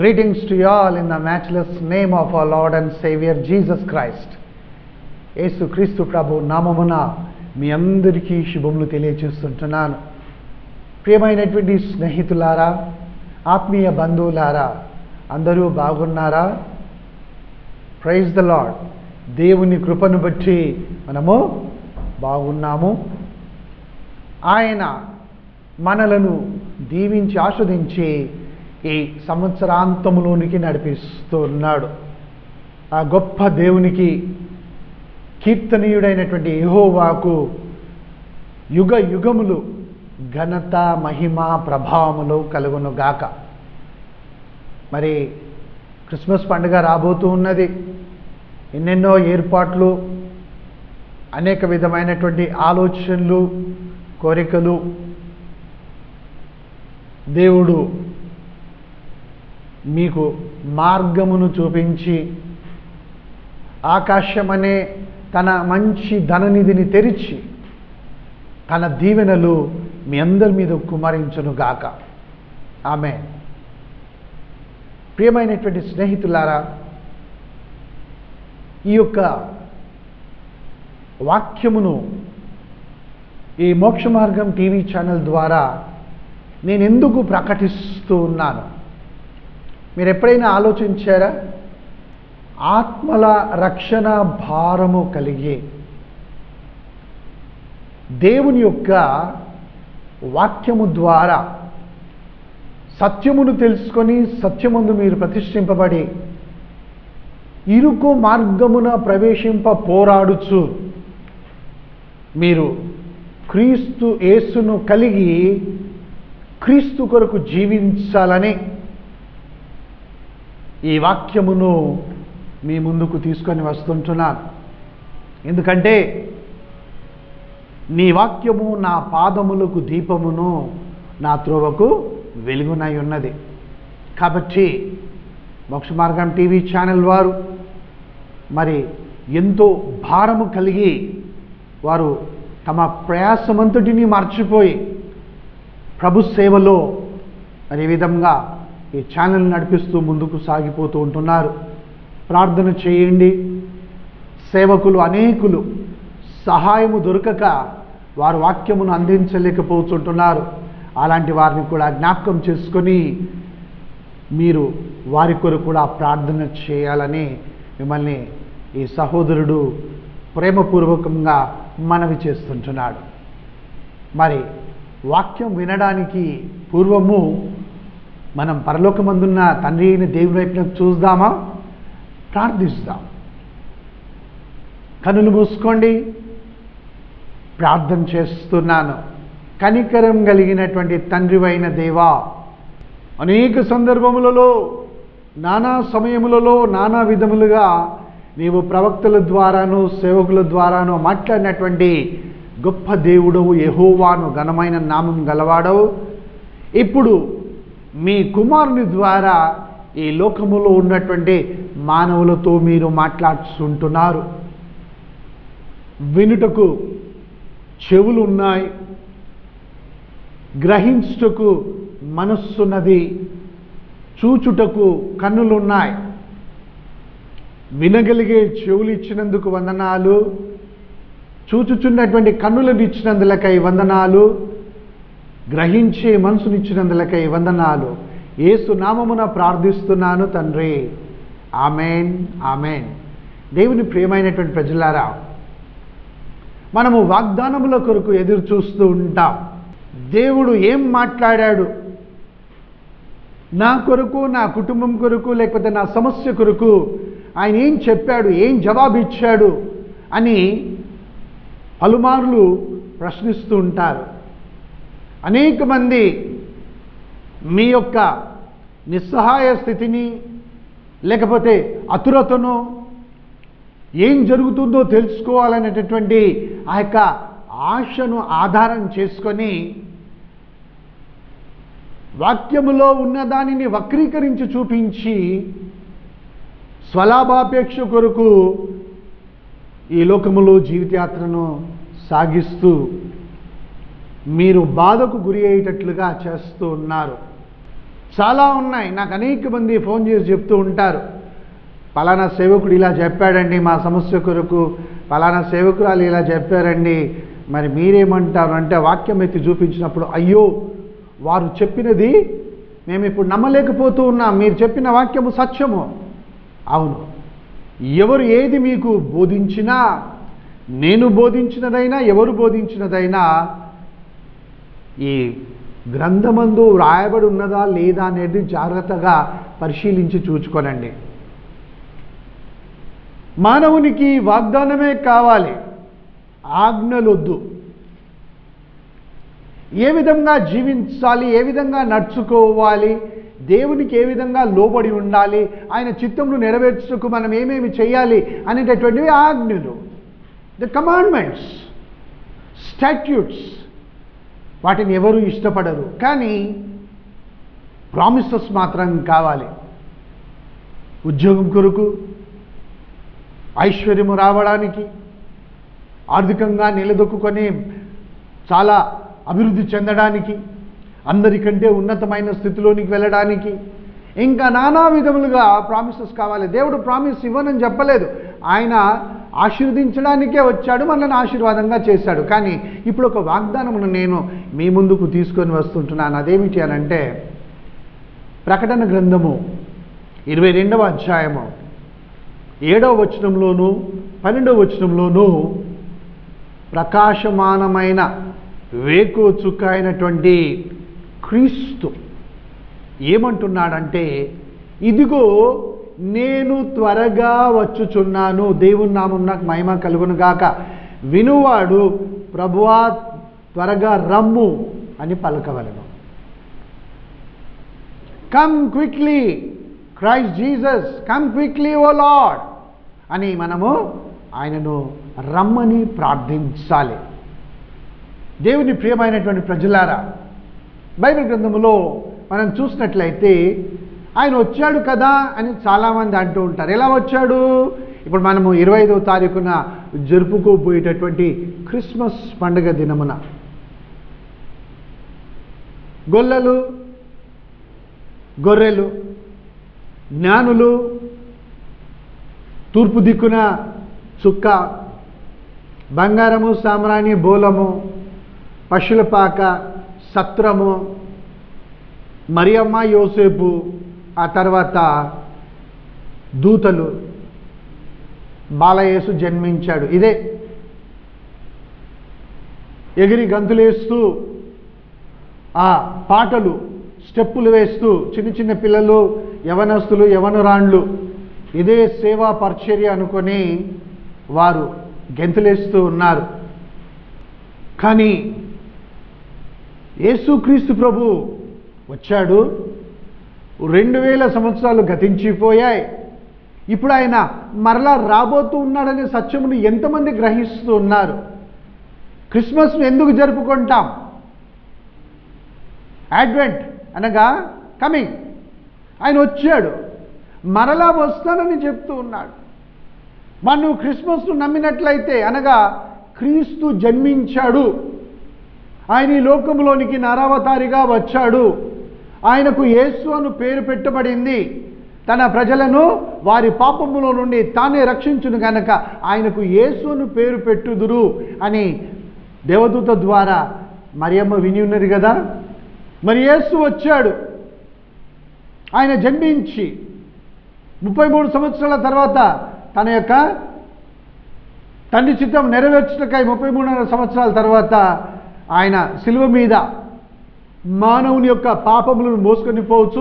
Greetings to you all in the matchless name of our Lord and Savior Jesus Christ. యేసు క్రీస్తు ప్రభు నామమున మీ అందరికీ శుభములు తెలియచేస్తుంటున్నాను ప్రియమైనటువంటి స్నేహితులారా ఆత్మీయ బంధువులారా అందరూ బాగున్నారా ప్రైజ్ ద లాడ్ దేవుని కృపను బట్టి మనము బాగున్నాము ఆయన మనలను దీవించి ఆస్వాదించి ఈ సంవత్సరాంతములోనికి నడిపిస్తున్నాడు ఆ గొప్ప దేవునికి కీర్తనీయుడైనటువంటి యెహోవాకు యుగ యుగములు ఘనత మహిమ ప్రభావములు కలుగును గాక మరి క్రిస్మస్ పండుగ రాబోతూ ఉన్నది ఎన్నెన్నో ఏర్పాట్లు అనేక విధమైనటువంటి ఆలోచనలు కోరికలు దేవుడు మీకు మార్గమును చూపించి ఆకాశం అనే తన మంచి ధననిధిని తెరిచి తన దీవెనలు మీ అందరి మీద కుమరించును గాక ఆమె ప్రియమైనటువంటి స్నేహితులారా ఈ యొక్క వాక్యమును ఈ మోక్ష మార్గం టీవీ ఛానల్ ద్వారా నేను ఎందుకు ప్రకటిస్తూ ఉన్నాను మీరు ఎప్పుడైనా ఆలోచించారా ఆత్మల రక్షణ భారము కలిగి దేవుని యొక్క వాక్యము ద్వారా సత్యమును తెలుసుకొని సత్యముందు మీరు ప్రతిష్ఠింపబడి ఇరుకు మార్గమున ప్రవేశింప పోరాడుచు మీరు క్రీస్తు యేసును కలిగి క్రీస్తు కొరకు జీవించాలని ఈ వాక్యమును మీ ముందుకు తీసుకొని వస్తుంటున్నాను ఎందుకంటే నీ వాక్యము నా పాదములకు దీపమును నా త్రోవకు వెలుగునై ఉన్నది కాబట్టి మోక్ష మార్గం టీవీ ఛానల్ వారు మరి ఎంతో భారము కలిగి వారు తమ ప్రయాసమంతటిని మర్చిపోయి ప్రభు సేవలో మరి ఈ విధంగా ఈ ఛానల్ నడిపిస్తూ ముందుకు సాగిపోతూ ఉంటున్నారు ప్రార్థన చేయండి సేవకులు అనేకులు సహాయము దొరకక వారు వాక్యమును అందించలేకపోతుంటున్నారు అలాంటి వారిని కూడా జ్ఞాపకం చేసుకొని మీరు వారి కొరకు కూడా ప్రార్థన చేయాలని మిమ్మల్ని ఈ సహోదరుడు ప్రేమపూర్వకంగా మనవి చేస్తుంటున్నాడు మరి వాక్యం వినడానికి పూర్వము మనం పరలోకమందున్న తండ్రి అయిన దేవుని వైపున చూద్దామా ప్రార్థిస్తాం కనులు మూసుకోండి ప్రార్థన చేస్తున్నాను కనికరం కలిగినటువంటి తండ్రివైన దేవా అనేక సందర్భములలో నానా సమయములలో నానా విధములుగా నీవు ప్రవక్తల ద్వారాను సేవకుల ద్వారాను మాట్లాడినటువంటి గొప్ప దేవుడవు యహోవాను ఘనమైన నామం గలవాడవు ఇప్పుడు మీ కుమారుని ద్వారా ఈ లోకములో ఉన్నటువంటి మానవులతో మీరు మాట్లాడుతుంటున్నారు వినుటకు చెవులు ఉన్నాయి గ్రహించుటకు మనస్సున్నది చూచుటకు కన్నులున్నాయి వినగలిగే చెవులు ఇచ్చినందుకు వందనాలు చూచుచున్నటువంటి కన్నులను ఇచ్చినందులకై వందనాలు గ్రహించే మనసునిచ్చినందులకై వందనాలు ఏసు నామమున ప్రార్థిస్తున్నాను తండ్రి ఆమెన్ ఆమెన్ దేవుని ప్రియమైనటువంటి ప్రజలారా మనము వాగ్దానముల కొరకు ఎదురు చూస్తూ ఉంటాం దేవుడు ఏం మాట్లాడాడు నా కొరకు నా కుటుంబం కొరకు లేకపోతే నా సమస్య కొరకు ఆయన ఏం చెప్పాడు ఏం జవాబు ఇచ్చాడు అని పలుమార్లు ప్రశ్నిస్తూ ఉంటారు అనేక మంది మీ యొక్క నిస్సహాయ స్థితిని లేకపోతే అతురతను ఏం జరుగుతుందో తెలుసుకోవాలనేటటువంటి ఆ యొక్క ఆశను ఆధారం చేసుకొని వాక్యములో ఉన్న దానిని వక్రీకరించి చూపించి స్వలాభాపేక్ష కొరకు ఈ లోకములో జీవితయాత్రను సాగిస్తూ మీరు బాధకు గురి అయ్యేటట్లుగా చేస్తూ ఉన్నారు చాలా ఉన్నాయి నాకు అనేక మంది ఫోన్ చేసి చెప్తూ ఉంటారు పలానా సేవకుడు ఇలా చెప్పాడండి మా సమస్య కొరకు పలానా సేవకురాలు ఇలా చెప్పారండి మరి మీరేమంటారు అంటే వాక్యం ఎత్తి చూపించినప్పుడు అయ్యో వారు చెప్పినది మేము ఇప్పుడు నమ్మలేకపోతూ ఉన్నాం మీరు చెప్పిన వాక్యము సత్యము అవును ఎవరు ఏది మీకు బోధించినా నేను బోధించినదైనా ఎవరు బోధించినదైనా ఈ గ్రంథమందు వ్రాయబడి ఉన్నదా లేదా అనేది జాగ్రత్తగా పరిశీలించి చూచుకోనండి మానవునికి వాగ్దానమే కావాలి ఆజ్ఞలొద్దు ఏ విధంగా జీవించాలి ఏ విధంగా నడుచుకోవాలి దేవునికి ఏ విధంగా లోబడి ఉండాలి ఆయన చిత్తమును నెరవేర్చుటకు మనం ఏమేమి చేయాలి అనేటటువంటివి ఆజ్ఞలు ద కమాండ్మెంట్స్ స్టాట్యూట్స్ వాటిని ఎవరు ఇష్టపడరు కానీ ప్రామిసెస్ మాత్రం కావాలి ఉద్యోగం కొరకు ఐశ్వర్యము రావడానికి ఆర్థికంగా నిలదొక్కుని చాలా అభివృద్ధి చెందడానికి అందరికంటే ఉన్నతమైన స్థితిలోనికి వెళ్ళడానికి ఇంకా నానా విధములుగా ప్రామిసెస్ కావాలి దేవుడు ప్రామిస్ ఇవ్వనని చెప్పలేదు ఆయన ఆశీర్వదించడానికే వచ్చాడు మనల్ని ఆశీర్వాదంగా చేశాడు కానీ ఇప్పుడు ఒక వాగ్దానమును నేను మీ ముందుకు తీసుకొని వస్తుంటున్నాను అదేమిటి అని అంటే ప్రకటన గ్రంథము ఇరవై రెండవ అధ్యాయము ఏడవ వచనంలోను పన్నెండవ వచనంలోనూ ప్రకాశమానమైన వేకు చుక్క అయినటువంటి క్రీస్తు ఏమంటున్నాడంటే ఇదిగో నేను త్వరగా వచ్చుచున్నాను దేవుని నామం నాకు మహిమ కలుగును గాక వినువాడు ప్రభువా త్వరగా రమ్ము అని పలకవలను come quickly Christ Jesus come quickly oh Lord అని మనము ఆయనను రమ్మని ప్రార్థించాలి దేవుని ప్రియమైనటువంటి ప్రజలారా బైబిల్ గ్రంథములో మనం చూసినట్లయితే ఆయన వచ్చాడు కదా అని చాలామంది అంటూ ఉంటారు ఎలా వచ్చాడు ఇప్పుడు మనము ఇరవై ఐదవ తారీఖున జరుపుకోబోయేటటువంటి క్రిస్మస్ పండుగ దినమున గొల్లలు గొర్రెలు జ్ఞానులు తూర్పు దిక్కున చుక్క బంగారము సామ్రాణి బోలము పశుల పాక సత్రము మరియమ్మ యోసేపు ఆ తర్వాత దూతలు బాలయేసు జన్మించాడు ఇదే ఎగిరి గంతులేస్తూ ఆ పాటలు స్టెప్పులు వేస్తూ చిన్న చిన్న పిల్లలు యవనస్తులు యవనురాండ్లు ఇదే సేవా పరిచర్య అనుకొని వారు గెంతులేస్తూ ఉన్నారు కానీ యేసుక్రీస్తు ప్రభు వచ్చాడు రెండు వేల సంవత్సరాలు గతించిపోయాయి ఇప్పుడు ఆయన మరలా రాబోతూ ఉన్నాడనే సత్యమును ఎంతమంది గ్రహిస్తూ ఉన్నారు క్రిస్మస్ను ఎందుకు జరుపుకుంటాం అడ్వెంట్ అనగా కమింగ్ ఆయన వచ్చాడు మరలా వస్తానని చెప్తూ ఉన్నాడు మనం క్రిస్మస్ను నమ్మినట్లయితే అనగా క్రీస్తు జన్మించాడు ఆయన ఈ లోకంలోనికి నరావతారిగా వచ్చాడు ఆయనకు యేసు అను పేరు పెట్టబడింది తన ప్రజలను వారి పాపములో నుండి తానే రక్షించును గనక ఆయనకు యేసు అను పేరు పెట్టుదురు అని దేవదూత ద్వారా మరియమ్మ విని ఉన్నది కదా మరి యేసు వచ్చాడు ఆయన జన్మించి ముప్పై మూడు సంవత్సరాల తర్వాత తన యొక్క తండ్రి చిత్తం నెరవేర్చుటకై ముప్పై మూడున్నర సంవత్సరాల తర్వాత ఆయన శిలువ మీద మానవుని యొక్క పాపములను మోసుకొని పోవచ్చు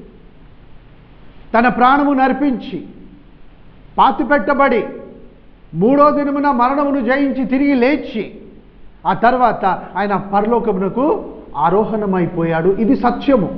తన ప్రాణము నర్పించి పాతిపెట్టబడి మూడో దినమున మరణమును జయించి తిరిగి లేచి ఆ తర్వాత ఆయన పరలోకమునకు ఆరోహణమైపోయాడు ఇది సత్యము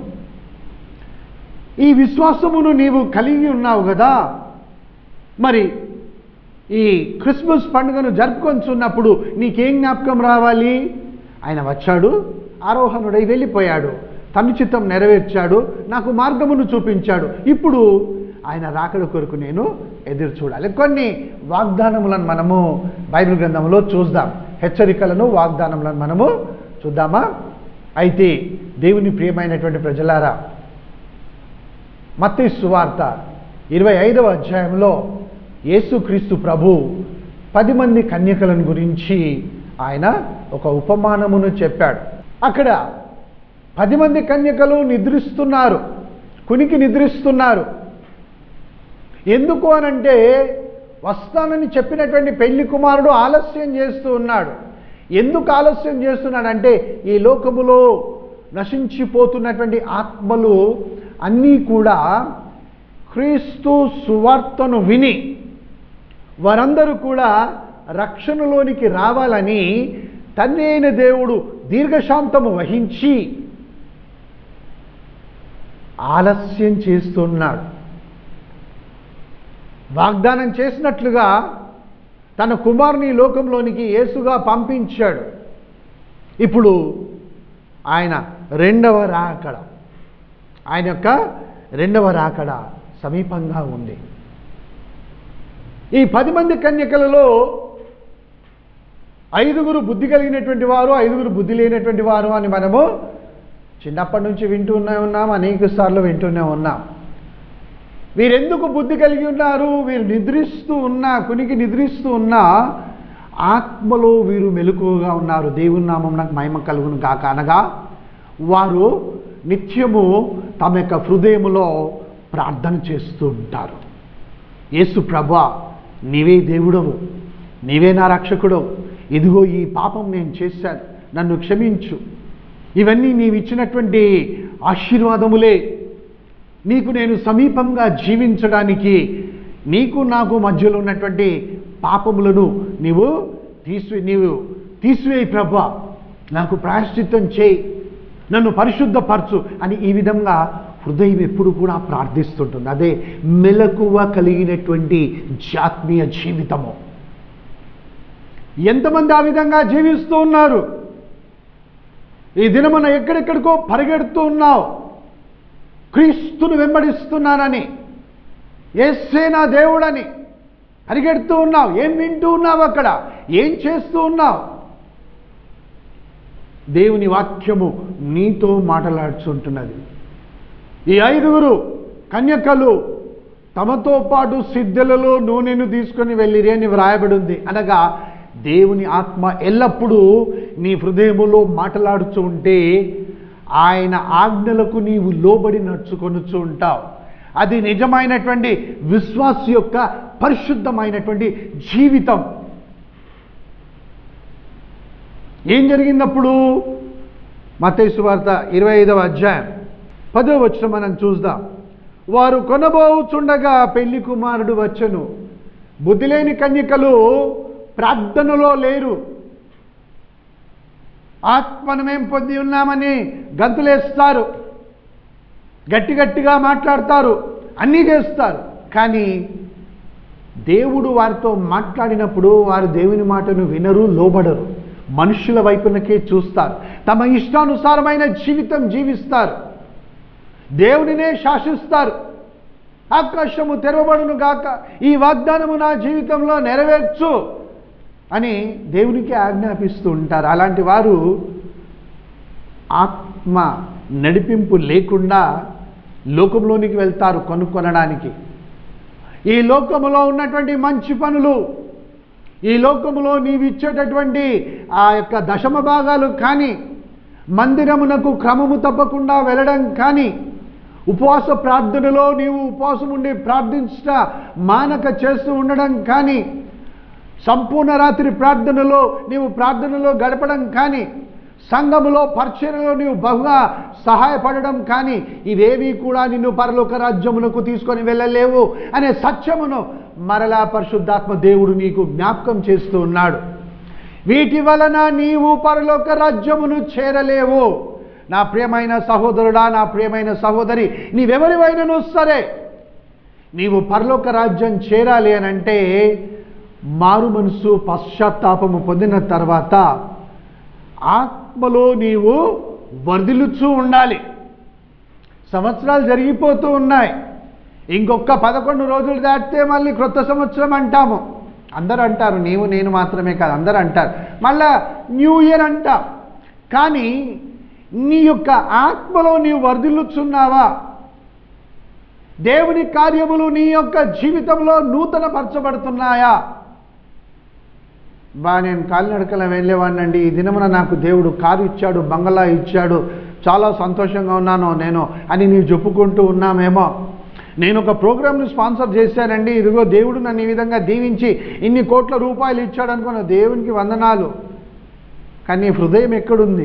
ఈ విశ్వాసమును నీవు కలిగి ఉన్నావు కదా మరి ఈ క్రిస్మస్ పండుగను జరుపుకొంచున్నప్పుడు నీకేం జ్ఞాపకం రావాలి ఆయన వచ్చాడు ఆరోహణుడై వెళ్ళిపోయాడు తను చిత్తం నెరవేర్చాడు నాకు మార్గమును చూపించాడు ఇప్పుడు ఆయన రాకడ కొరకు నేను ఎదురు చూడాలి కొన్ని వాగ్దానములను మనము బైబిల్ గ్రంథంలో చూద్దాం హెచ్చరికలను వాగ్దానములను మనము చూద్దామా అయితే దేవుని ప్రియమైనటువంటి ప్రజలారా మత్తయి సువార్త ఇరవై ఐదవ అధ్యాయంలో యేసుక్రీస్తు ప్రభు పది మంది కన్యకలను గురించి ఆయన ఒక ఉపమానమును చెప్పాడు అక్కడ పది మంది కన్యకలు నిద్రిస్తున్నారు కునికి నిద్రిస్తున్నారు ఎందుకు అనంటే వస్తానని చెప్పినటువంటి పెళ్లి కుమారుడు ఆలస్యం చేస్తూ ఉన్నాడు ఎందుకు ఆలస్యం చేస్తున్నాడంటే ఈ లోకములో నశించిపోతున్నటువంటి ఆత్మలు అన్నీ కూడా క్రీస్తు సువార్తను విని వారందరూ కూడా రక్షణలోనికి రావాలని తండ్రి అయిన దేవుడు దీర్ఘశాంతము వహించి ఆలస్యం చేస్తున్నాడు వాగ్దానం చేసినట్లుగా తన కుమారుని ఈ లోకంలోనికి యేసుగా పంపించాడు ఇప్పుడు ఆయన రెండవ రాకడ ఆయన యొక్క రెండవ రాకడ సమీపంగా ఉంది ఈ పది మంది కన్యకలలో ఐదుగురు బుద్ధి కలిగినటువంటి వారు ఐదుగురు బుద్ధి లేనటువంటి వారు అని మనము చిన్నప్పటి నుంచి వింటూనే ఉన్నాం అనేక సార్లు వింటూనే ఉన్నాం వీరెందుకు బుద్ధి కలిగి ఉన్నారు వీరు నిద్రిస్తూ ఉన్నా కునికి నిద్రిస్తూ ఉన్నా ఆత్మలో వీరు మెలకువగా ఉన్నారు దేవుని నామం నాకు మహిమ కలుగును కాక అనగా వారు నిత్యము తమ యొక్క హృదయములో ప్రార్థన చేస్తూ ఉంటారు యేసు ప్రభా నీవే దేవుడవు నీవే నా రక్షకుడవు ఇదిగో ఈ పాపం నేను చేశాను నన్ను క్షమించు ఇవన్నీ నీవు ఇచ్చినటువంటి ఆశీర్వాదములే నీకు నేను సమీపంగా జీవించడానికి నీకు నాకు మధ్యలో ఉన్నటువంటి పాపములను నీవు తీసి నీవు తీసివేయి ప్రభా నాకు ప్రాయశ్చిత్తం చేయి నన్ను పరిశుద్ధపరచు అని ఈ విధంగా హృదయం ఎప్పుడు కూడా ప్రార్థిస్తుంటుంది అదే మెలకువ కలిగినటువంటి జాత్మీయ జీవితము ఎంతమంది ఆ విధంగా జీవిస్తూ ఉన్నారు ఈ దినమున ఎక్కడెక్కడికో పరిగెడుతూ ఉన్నావు క్రీస్తును వెంబడిస్తున్నానని ఏసే నా దేవుడని పరిగెడుతూ ఉన్నావు ఏం వింటూ ఉన్నావు అక్కడ ఏం చేస్తూ ఉన్నావు దేవుని వాక్యము నీతో మాట్లాడుచుంటున్నది ఈ ఐదుగురు కన్యకలు తమతో పాటు సిద్ధులలో నూనెను తీసుకొని వెళ్ళిరి అని వ్రాయబడి ఉంది అనగా దేవుని ఆత్మ ఎల్లప్పుడూ నీ హృదయములో మాట్లాడుతూ ఉంటే ఆయన ఆజ్ఞలకు నీవు లోబడి నడుచుకొనుచు ఉంటావు అది నిజమైనటువంటి విశ్వాస యొక్క పరిశుద్ధమైనటువంటి జీవితం ఏం జరిగినప్పుడు మతేసు వార్త ఇరవై ఐదవ అధ్యాయం పదో వచ్చిన మనం చూద్దాం వారు కొనబోచుండగా పెళ్లి కుమారుడు వచ్చెను బుద్ధి లేని కన్యకలు ప్రార్థనలో లేరు ఆత్మను మేము పొంది ఉన్నామని గంతులేస్తారు గట్టి గట్టిగా మాట్లాడతారు అన్నీ చేస్తారు కానీ దేవుడు వారితో మాట్లాడినప్పుడు వారు దేవుని మాటను వినరు లోబడరు మనుషుల వైపునకే చూస్తారు తమ ఇష్టానుసారమైన జీవితం జీవిస్తారు దేవునినే శాసిస్తారు ఆకాశము తెరవబడును గాక ఈ వాగ్దానము నా జీవితంలో నెరవేర్చు అని దేవునికి ఆజ్ఞాపిస్తూ ఉంటారు అలాంటి వారు ఆత్మ నడిపింపు లేకుండా లోకంలోనికి వెళ్తారు కొనుక్కొనడానికి ఈ లోకములో ఉన్నటువంటి మంచి పనులు ఈ లోకములో నీవు ఇచ్చేటటువంటి ఆ యొక్క దశమ భాగాలు కానీ మందిరమునకు క్రమము తప్పకుండా వెళ్ళడం కానీ ఉపవాస ప్రార్థనలో నీవు ఉపవాసం ఉండి ప్రార్థించట మానక చేస్తూ ఉండడం కానీ సంపూర్ణ రాత్రి ప్రార్థనలో నీవు ప్రార్థనలో గడపడం కానీ సంఘములో పరిచయలో నీవు బహుగా సహాయపడడం కానీ ఇవేవి కూడా నిన్ను పరలోక రాజ్యమునకు తీసుకొని వెళ్ళలేవు అనే సత్యమును మరలా పరిశుద్ధాత్మ దేవుడు నీకు జ్ఞాపకం చేస్తూ ఉన్నాడు వీటి వలన నీవు పరలోక రాజ్యమును చేరలేవు నా ప్రియమైన సహోదరుడా నా ప్రియమైన సహోదరి నీవెవరివైనను సరే నీవు పరలోక రాజ్యం చేరాలి అని అంటే మారు మనసు పశ్చాత్తాపము పొందిన తర్వాత ఆత్మలో నీవు వర్ధిల్లుచూ ఉండాలి సంవత్సరాలు జరిగిపోతూ ఉన్నాయి ఇంకొక పదకొండు రోజులు దాటితే మళ్ళీ క్రొత్త సంవత్సరం అంటాము అందరూ అంటారు నీవు నేను మాత్రమే కాదు అందరూ అంటారు మళ్ళా న్యూ ఇయర్ అంటాం కానీ నీ యొక్క ఆత్మలో నీవు వర్ధిల్లుచున్నావా దేవుని కార్యములు నీ యొక్క జీవితంలో నూతన పరచబడుతున్నాయా బా నేను కాలినడకల వెళ్ళేవాడినండి ఈ దినమున నాకు దేవుడు కారు ఇచ్చాడు బంగళా ఇచ్చాడు చాలా సంతోషంగా ఉన్నాను నేను అని నీవు చెప్పుకుంటూ ఉన్నామేమో నేను ఒక ప్రోగ్రామ్ని స్పాన్సర్ చేశానండి ఇదిగో దేవుడు నన్ను ఈ విధంగా దీవించి ఇన్ని కోట్ల రూపాయలు ఇచ్చాడు అనుకున్న దేవునికి వందనాలు కానీ నీ హృదయం ఎక్కడుంది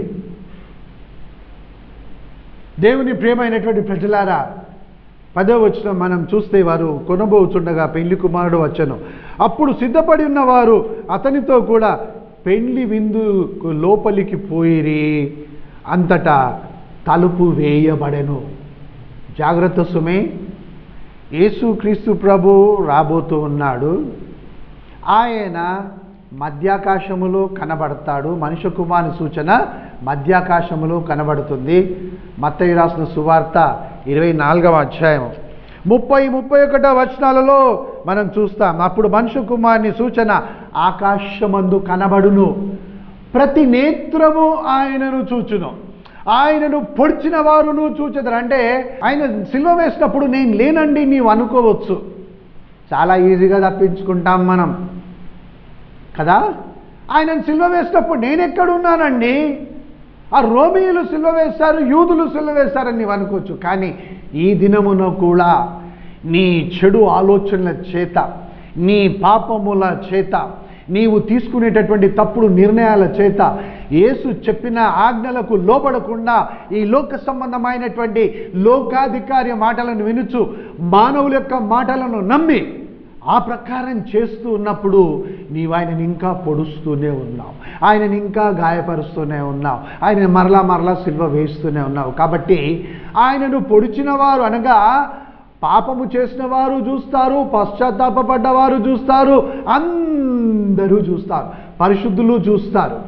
దేవుని ప్రియమైనటువంటి ప్రజలారా పదో వచ్చిన మనం చూస్తే వారు కొనబోచుండగా పెళ్లి కుమారుడు వచ్చను అప్పుడు సిద్ధపడి ఉన్నవారు అతనితో కూడా పెళ్లి విందుకు లోపలికి పోయిరి అంతటా తలుపు వేయబడెను జాగ్రత్త సుమే యేసుక్రీస్తు ప్రభు రాబోతూ ఉన్నాడు ఆయన మధ్యాకాశములో కనబడతాడు మనుష్య కుమారుని సూచన మధ్యాకాశములో కనబడుతుంది మత్తయి రాసిన సువార్త ఇరవై నాలుగవ అధ్యాయం ముప్పై ముప్పై ఒకటో వచనాలలో మనం చూస్తాం అప్పుడు మనుష్య కుమారుని సూచన ఆకాశమందు కనబడును ప్రతి నేత్రము ఆయనను చూచును ఆయనను పొడిచిన వారును చూచెదరు అంటే ఆయన సిల్వ వేసినప్పుడు నేను లేనండి నీవు అనుకోవచ్చు చాలా ఈజీగా తప్పించుకుంటాం మనం కదా ఆయనను సిల్వ వేసినప్పుడు నేను ఎక్కడున్నానండి ఆ రోమియులు సిల్వ వేశారు యూదులు సిల్వ వేశారని నీవు అనుకోవచ్చు కానీ ఈ దినమున కూడా నీ చెడు ఆలోచనల చేత నీ పాపముల చేత నీవు తీసుకునేటటువంటి తప్పుడు నిర్ణయాల చేత యేసు చెప్పిన ఆజ్ఞలకు లోబడకుండా ఈ లోక సంబంధమైనటువంటి లోకాధికారి మాటలను వినుచు మానవుల యొక్క మాటలను నమ్మి ఆ ప్రకారం చేస్తూ ఉన్నప్పుడు నీవు ఆయనని ఇంకా పొడుస్తూనే ఉన్నావు ఆయనని ఇంకా గాయపరుస్తూనే ఉన్నావు ఆయన మరలా మరలా సిల్వ వేస్తూనే ఉన్నావు కాబట్టి ఆయనను పొడిచిన వారు అనగా పాపము చేసిన వారు చూస్తారు పశ్చాత్తాపడ్డవారు చూస్తారు అందరూ చూస్తారు పరిశుద్ధులు చూస్తారు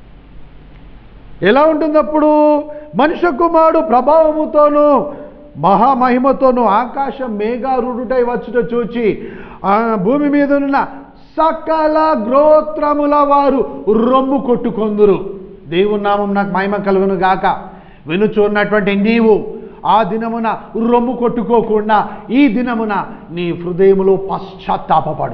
ఎలా ఉంటుంది అప్పుడు మనుష్య కుమారుడు ప్రభావముతోనూ మహామహిమతోనూ ఆకాశం మేఘారుడుటై వచ్చుట చూచి ఆ భూమి మీద ఉన్న సకల గ్రోత్రముల వారు రొమ్ము కొట్టుకొందురు దేవుని నామం నాకు మహిమ కలుగును గాక వినుచున్నటువంటి నీవు ఆ దినమున రొమ్ము కొట్టుకోకుండా ఈ దినమున నీ హృదయములో పశ్చాత్తాపపడు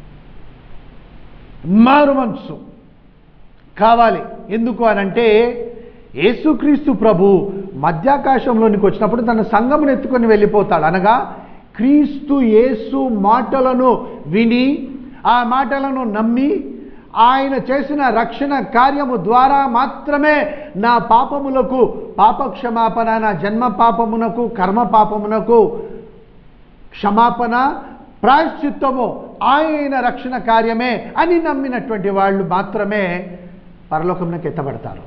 మారు మనసు కావాలి ఎందుకు అనంటే యేసుక్రీస్తు ప్రభు మధ్యాకాశంలోనికి వచ్చినప్పుడు తన సంఘమును ఎత్తుకొని వెళ్ళిపోతాడు అనగా క్రీస్తు యేసు మాటలను విని ఆ మాటలను నమ్మి ఆయన చేసిన రక్షణ కార్యము ద్వారా మాత్రమే నా పాపములకు పాపక్షమాపణ నా జన్మ పాపమునకు కర్మ పాపమునకు క్షమాపణ ప్రాయశ్చిత్తము ఆయన రక్షణ కార్యమే అని నమ్మినటువంటి వాళ్ళు మాత్రమే పరలోకంలోకి ఎత్తబడతారు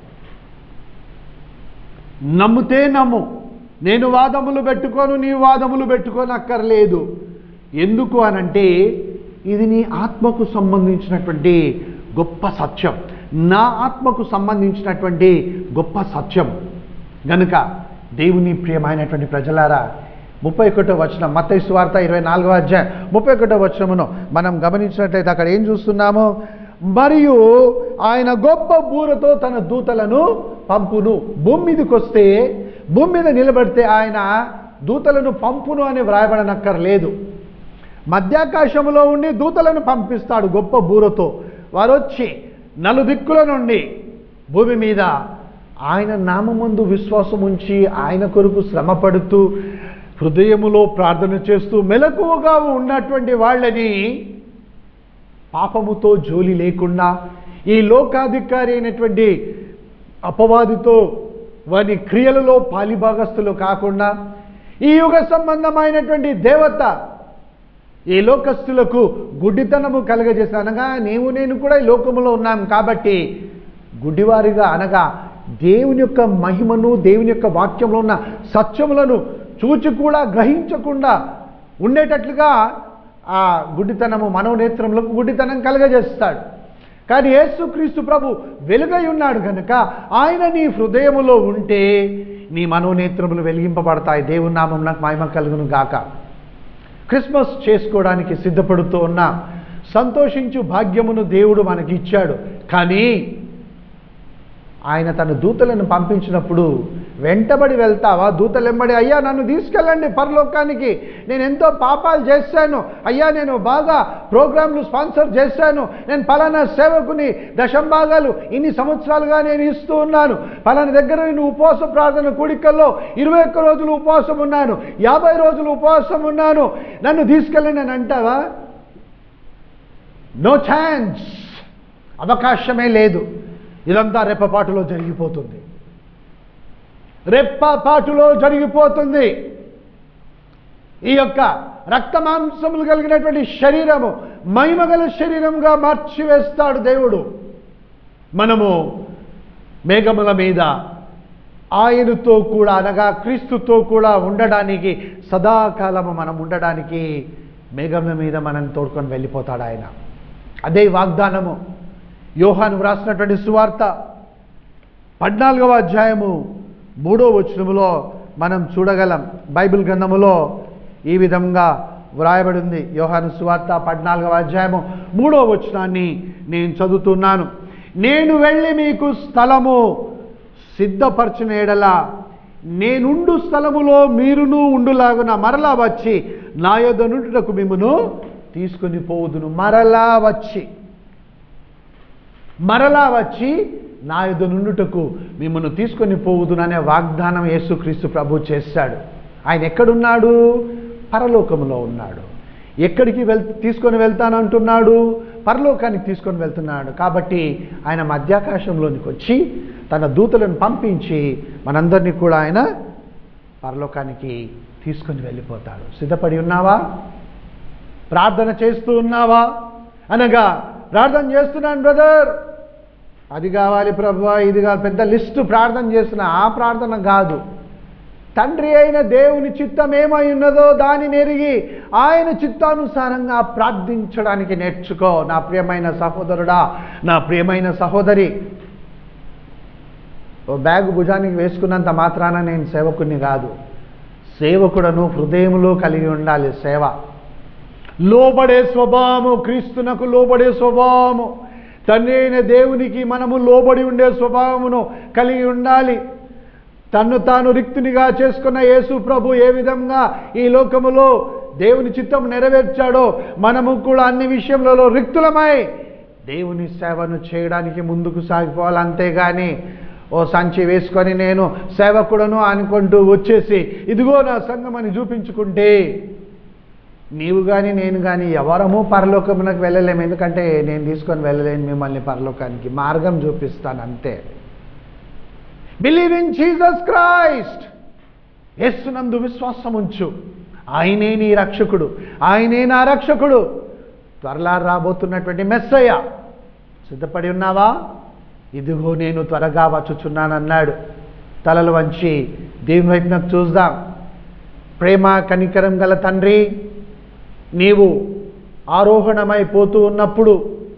నమ్ముతే నమ్ము నేను వాదములు పెట్టుకోను నీ వాదములు పెట్టుకోను అక్కర్లేదు ఎందుకు అనంటే ఇది నీ ఆత్మకు సంబంధించినటువంటి గొప్ప సత్యం నా ఆత్మకు సంబంధించినటువంటి గొప్ప సత్యం గనుక దేవుని ప్రియమైనటువంటి ప్రజలారా ముప్పై ఒకటో వచనం మత్తయి సువార్త ఇరవై నాలుగవ అధ్యాయం ముప్పై ఒకటో వచనమును మనం గమనించినట్లయితే అక్కడ ఏం చూస్తున్నాము మరియు ఆయన గొప్ప బూరతో తన దూతలను పంపును భూమి మీదకి వస్తే భూమి మీద నిలబడితే ఆయన దూతలను పంపును అని వ్రాయబడనక్కర్లేదు మధ్యాకాశములో ఉండి దూతలను పంపిస్తాడు గొప్ప బూరతో వారు వచ్చి నలుదిక్కుల నుండి భూమి మీద ఆయన నామమందు విశ్వాసం ఉంచి ఆయన కొరకు శ్రమ పడుతూ హృదయములో ప్రార్థన చేస్తూ మెలకువగా ఉన్నటువంటి వాళ్ళని పాపముతో జోలి లేకుండా ఈ లోకాధికారి అయినటువంటి అపవాదితో వారి క్రియలలో పాలిభాగస్తులు కాకుండా ఈ యుగ సంబంధమైనటువంటి దేవత ఈ లోకస్తులకు గుడ్డితనము కలగజేసిన అనగా నీవు నేను కూడా ఈ లోకములో ఉన్నాం కాబట్టి గుడ్డివారిగా అనగా దేవుని యొక్క మహిమను దేవుని యొక్క వాక్యంలో ఉన్న సత్యములను చూచి కూడా గ్రహించకుండా ఉండేటట్లుగా ఆ గుడ్డితనము మనోనేత్రములకు గుడ్డితనం కలగజేస్తాడు కానీ యేసుక్రీస్తు ప్రభు వెలుగై ఉన్నాడు కనుక ఆయన నీ హృదయములో ఉంటే నీ మనోనేత్రములు వెలిగింపబడతాయి దేవుని నామం నాకు మహిమ కలుగును గాక క్రిస్మస్ చేసుకోవడానికి సిద్ధపడుతూ ఉన్న సంతోషించు భాగ్యమును దేవుడు మనకి ఇచ్చాడు కానీ ఆయన తన దూతలను పంపించినప్పుడు వెంటబడి వెళ్తావా దూతలెంబడి అయ్యా నన్ను తీసుకెళ్ళండి పరలోకానికి నేను ఎంతో పాపాలు చేశాను అయ్యా నేను బాగా ప్రోగ్రాంలు స్పాన్సర్ చేశాను నేను పలానా సేవకుని దశం భాగాలు ఇన్ని సంవత్సరాలుగా నేను ఇస్తూ ఉన్నాను పలానా దగ్గర నేను ఉపవాస ప్రార్థన కూడికల్లో ఇరవై ఒక్క రోజులు ఉపవాసం ఉన్నాను యాభై రోజులు ఉపవాసం ఉన్నాను నన్ను తీసుకెళ్ళండి అని అంటావా నో ఛాన్స్ అవకాశమే లేదు ఇదంతా రెప్పపాటులో జరిగిపోతుంది రెప్పపాటులో జరిగిపోతుంది ఈ యొక్క రక్త మాంసములు కలిగినటువంటి శరీరము మహిమగల శరీరంగా మార్చివేస్తాడు దేవుడు మనము మేఘముల మీద ఆయనతో కూడా అనగా క్రీస్తుతో కూడా ఉండడానికి సదాకాలము మనం ఉండడానికి మేఘముల మీద మనం తోడుకొని వెళ్ళిపోతాడు ఆయన అదే వాగ్దానము యోహాను వ్రాసినటువంటి సువార్త పద్నాలుగవ అధ్యాయము మూడో వచనములో మనం చూడగలం బైబిల్ గ్రంథములో ఈ విధంగా వ్రాయబడి ఉంది యోహాను సువార్త పద్నాలుగవ అధ్యాయము మూడో వచనాన్ని నేను చదువుతున్నాను నేను వెళ్ళి మీకు స్థలము సిద్ధపరచిన ఎడల నేనుండు స్థలములో మీరును ఉండులాగున మరలా వచ్చి నా యొద్ద నుండుటకు మిమ్మును తీసుకుని పోవుదును మరలా వచ్చి మరలా వచ్చి నా యొద్ద నుండుటకు మిమ్మల్ని తీసుకొని పోవుదుననే వాగ్దానం యేసుక్రీస్తు ప్రభు చేశాడు ఆయన ఎక్కడున్నాడు పరలోకములో ఉన్నాడు ఎక్కడికి వెల్ తీసుకొని వెళ్తానంటున్నాడు పరలోకానికి తీసుకొని వెళ్తున్నాడు కాబట్టి ఆయన మధ్యాకాశంలోనికి వచ్చి తన దూతలను పంపించి మనందరినీ కూడా ఆయన పరలోకానికి తీసుకొని వెళ్ళిపోతాడు సిద్ధపడి ఉన్నావా ప్రార్థన చేస్తూ ఉన్నావా అనగా ప్రార్థన చేస్తున్నాను బ్రదర్ అది కావాలి ప్రభు ఇది కావాలి పెద్ద లిస్టు ప్రార్థన చేస్తున్నా ఆ ప్రార్థన కాదు తండ్రి అయిన దేవుని చిత్తం ఏమై ఉన్నదో దానిని ఎరిగి ఆయన చిత్తానుసారంగా ప్రార్థించడానికి నేర్చుకో నా ప్రియమైన సహోదరుడా నా ప్రియమైన సహోదరి ఓ బ్యాగ్ భుజానికి వేసుకున్నంత మాత్రాన నేను సేవకుని కాదు సేవకుడను హృదయములో కలిగి ఉండాలి సేవ లోబడే స్వభావము క్రీస్తునకు లోబడే స్వభావము తండ్రి అయిన దేవునికి మనము లోబడి ఉండే స్వభావమును కలిగి ఉండాలి తన్ను తాను రిక్తునిగా చేసుకున్న యేసు ప్రభు ఏ విధంగా ఈ లోకములో దేవుని చిత్తం నెరవేర్చాడో మనము కూడా అన్ని విషయములలో రిక్తులమై దేవుని సేవను చేయడానికి ముందుకు సాగిపోవాలి అంతేగాని ఓ సంచి వేసుకొని నేను సేవకుడను అనుకుంటూ వచ్చేసి ఇదిగో నా సంఘం అని చూపించుకుంటే నీవు కానీ నేను కానీ ఎవరము పరలోకమునకు వెళ్ళలేము ఎందుకంటే నేను తీసుకొని వెళ్ళలేను మిమ్మల్ని పరలోకానికి మార్గం చూపిస్తాను అంతే బిలీవ్ ఇన్ జీసస్ క్రైస్ట్ యేసునందు విశ్వాసం ఉంచు ఆయనే నీ రక్షకుడు ఆయనే నా రక్షకుడు త్వరలా రాబోతున్నటువంటి మెస్సయ్య సిద్ధపడి ఉన్నావా ఇదిగో నేను త్వరగా వచ్చుచున్నానన్నాడు తలలు వంచి దేవుని వైపు నాకు చూద్దాం ప్రేమ కనికరం గల తండ్రి నీవు ఆరోహణమైపోతూ ఉన్నప్పుడు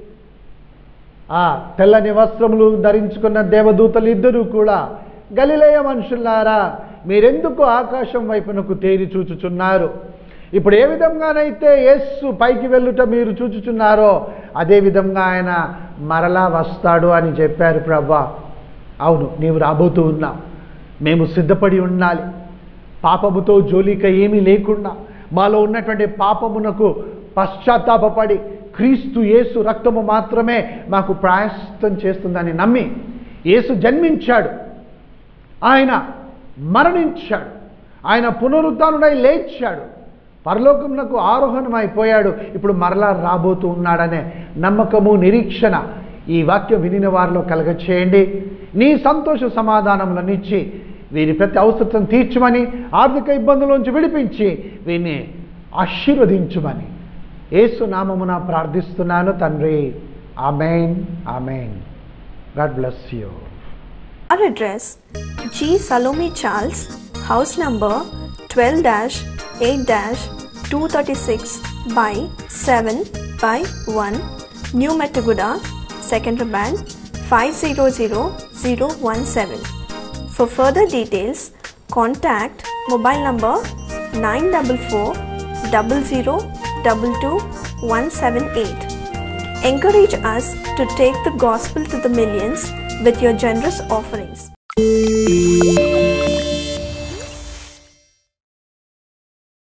ఆ తెల్లని వస్త్రములు ధరించుకున్న దేవదూతలు ఇద్దరూ కూడా గలిలయ మనుషులారా మీరెందుకు ఆకాశం వైపునకు తేరి చూచుచున్నారు ఇప్పుడు ఏ విధంగానైతే యేస్సు పైకి వెళ్ళుట మీరు చూచుచున్నారో అదే విధంగా ఆయన మరలా వస్తాడు అని చెప్పారు ప్రభా అవును నీవు రాబోతూ ఉన్నావు మేము సిద్ధపడి ఉండాలి పాపముతో జోలిక ఏమీ లేకుండా మాలో ఉన్నటువంటి పాపమునకు పశ్చాత్తాపపడి క్రీస్తు యేసు రక్తము మాత్రమే మాకు ప్రాయశ్చిత్తం చేస్తుందని నమ్మి యేసు జన్మించాడు ఆయన మరణించాడు ఆయన పునరుద్ధానుడై లేచాడు పరలోకమునకు ఆరోహణమైపోయాడు ఇప్పుడు మరలా రాబోతూ ఉన్నాడనే నమ్మకము నిరీక్షణ ఈ వాక్యం వినిన వారిలో కలగచేయండి నీ సంతోష సమాధానములనిచ్చి వీరి ప్రతి అవసరం తీర్చమని ఆర్థిక ఇబ్బందుల విడిపించి వీరిని ఆశీర్వదించుమని యేసు నామమున ప్రార్థిస్తున్నాను తండ్రి amen amen God bless you Our address G. Salome Charles, house number 12 8 236 by 7 by 1, New Metaguda, Secondary Band 500017. For further details, contact mobile number 944 00 178. Encourage us to take the gospel to the millions with your generous offerings.